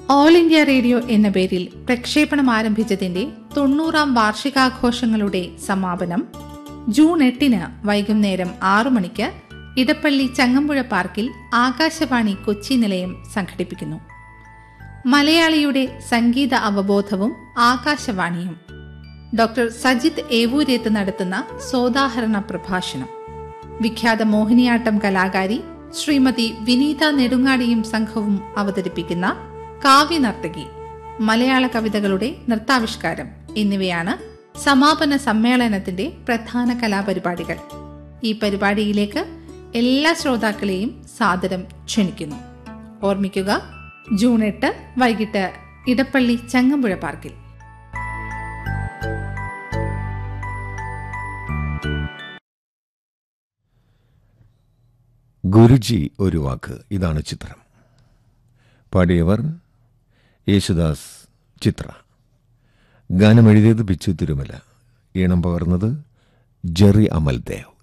all India radio എന്ന പേരിൽ പ്രക്ഷേപണം ആരംഭിച്ചതിന്റെ തൊണ്ണൂറാം വാർഷികാഘോഷങ്ങളുടെ സമാപനം ജൂൺ എട്ടിന് വൈകുന്നേരം ആറു മണിക്ക് ഇടപ്പള്ളി ചങ്ങമ്പുഴ പാർക്കിൽ ആകാശവാണി കൊച്ചി നിലയം സംഘടിപ്പിക്കുന്നു മലയാളിയുടെ സംഗീത അവബോധവും ആകാശവാണിയും ഡോക്ടർ സജിത് ഏവൂരേത്ത് നടത്തുന്ന സോദാഹരണ പ്രഭാഷണം വിഖ്യാത മോഹിനിയാട്ടം കലാകാരി ശ്രീമതി വിനീത നെടുങ്ങാടിയും സംഘവും അവതരിപ്പിക്കുന്ന കാവ്യനർത്തകി മലയാള കവിതകളുടെ നൃത്താവിഷ്കാരം എന്നിവയാണ് സമാപന സമ്മേളനത്തിന്റെ പ്രധാന കലാപരിപാടികൾ ഈ പരിപാടിയിലേക്ക് എല്ലാ ശ്രോതാക്കളെയും സാദരം ക്ഷണിക്കുന്നു ഓർമ്മിക്കുക ജൂൺ എട്ട് വൈകിട്ട് ഇടപ്പള്ളി ചങ്ങമ്പുഴ പാർക്കിൽ ഗുരുജി ഒരു വാക്ക് ഇതാണ് ചിത്രം പാടിയവർ യേശുദാസ് ചിത്ര ഗാനം എഴുതിയത് ബിച്ചു തിരുമല ഈണം പകർന്നത് ജെറി അമൽദേവ്